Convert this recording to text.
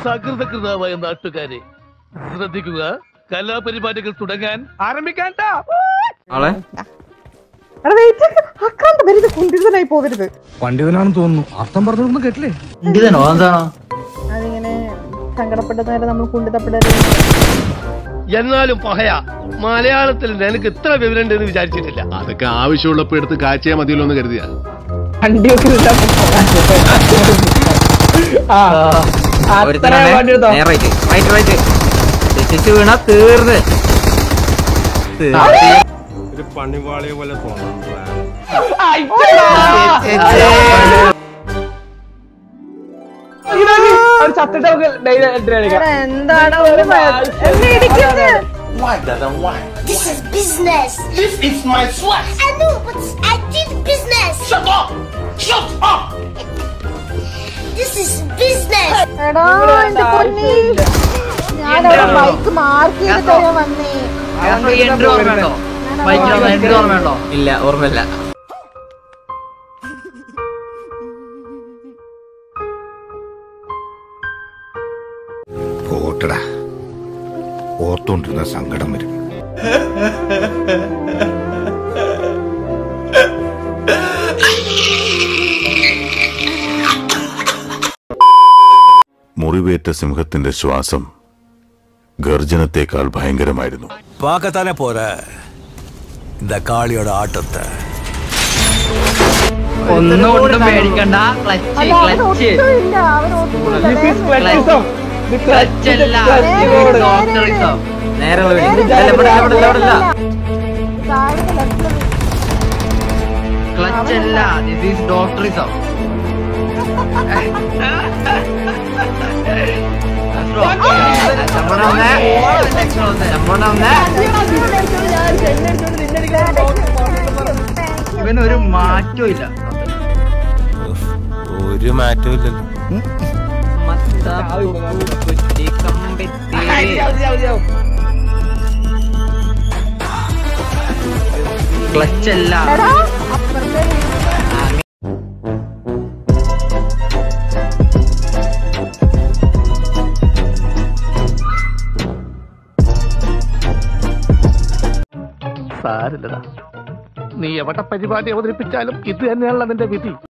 സകൃതകൃതാവായ നാട്ടുകാരെ ശ്രദ്ധിക്കുക കലാപരിപാടികൾ തുടങ്ങാൻ ആരംഭിക്കാൻ ആളെ എടാ വെയിറ്റ് ആക്രാന്ത വരുത് കുണ്ടിതനായി പോകരുത് പണ്ഡിതനാണെന്ന് തോന്നുന്നു അർത്ഥം പറഞ്ഞൊന്നും കേട്ടില്ലേ ഇന്ത്യതനോ അതെന്താണോ അതിങ്ങനെ സങ്കടപ്പെടുന്നവരെ നമ്മൾ കുണ്ടിതപ്പെടരുത് എന്നാലും പഹയ മലയാളത്തിൽ നിനക്ക് ഇത്ര വിവരമുണ്ടെന്ന് വിചാരിച്ചിട്ടില്ല അതൊക്കെ ആവശ്യമുള്ളപ്പോ എടുത്ത് കാച്ചിയാ മതിയല്ലോ എന്ന് കരുതിയാ വണ്ടിയൊക്കെ ഇതാ ആ അത്ര ഒരുത്തനാണ് വണ്ടി എടുത്തോ നേരെ റൈറ്റ് റൈറ്റ് റൈറ്റ് തെറ്റിച്ച് വീണ തീർന്ന് തീർന്ന്. ഒരു പണിവാളിയെ പോലെ തോന്നുന്നു അയ്യടാ. ഇതാണ് ഒരു ചത്തിട്ട് നമുക്ക് ഡെയിലി എൻട്രി അടിക്കാം എന്താണ് ഒരു എന്നെ ഇടിക്കുന്നത് This is business. This is my sweat. I know, but I did business. Shut up! Shut up! This is business. എടാ എന്റെ പൊന്നി ഞാനവിടെ ബൈക്ക് മാർക്ക് ചെയ്ത് തരാൻ വന്നേ ഗ്യാസ് ഈ എൻട്രി ഓർമ്മയുണ്ടോ ബൈക്കിൽ എൻട്രി ഓർമ്മയുണ്ടോ ഇല്ല ഓർമ്മയില്ല പോട്ടടാ ഓർത്തോണ്ടിരുന്ന സങ്കടം വരും മുറിവേറ്റ സിംഹത്തിന്റെ ശ്വാസം ഗർജനത്തേക്കാൾ ഭയങ്കരമായിരുന്നു பார்க்கத்தானே போற இந்த காளியோட ஆட்டத்தை ഒന്നും കൊണ്ടും പേടിക്കണ്ട ക്ലച്ച് അല്ല അവൻ ക്ലച്ച് ഒട്ടുമില്ല അവൻ ഒട്ടുമില്ല This is വേഗം ക്ലച്ച് അല്ല നേരെ ഡോക്ടറിസം നേരെ നേരെ ഇവിടെ ഇവിടെ ഇവിടെ ഇവിടെ താഴെ ലെഫ്റ്റില് ക്ലച്ച് അല്ല ദിസ് ഈസ് ഡോക്ടറിസം നമ്മുടെ ഒന്ന് നമ്മുടെ ഒന്ന് ഇവനൊരു മാറ്റവും ഇല്ല ഒരു മാറ്റവും ഇല്ലല്ലോ ക്ലച്ച് അല്ല എടാ അപ്പുറത്തെ സാരില്ലടാ നീ എവിടെ പരിപാടി അവതരിപ്പിച്ചാലും ഇത് തന്നെയാണല്ലോ നിന്റെ വിധി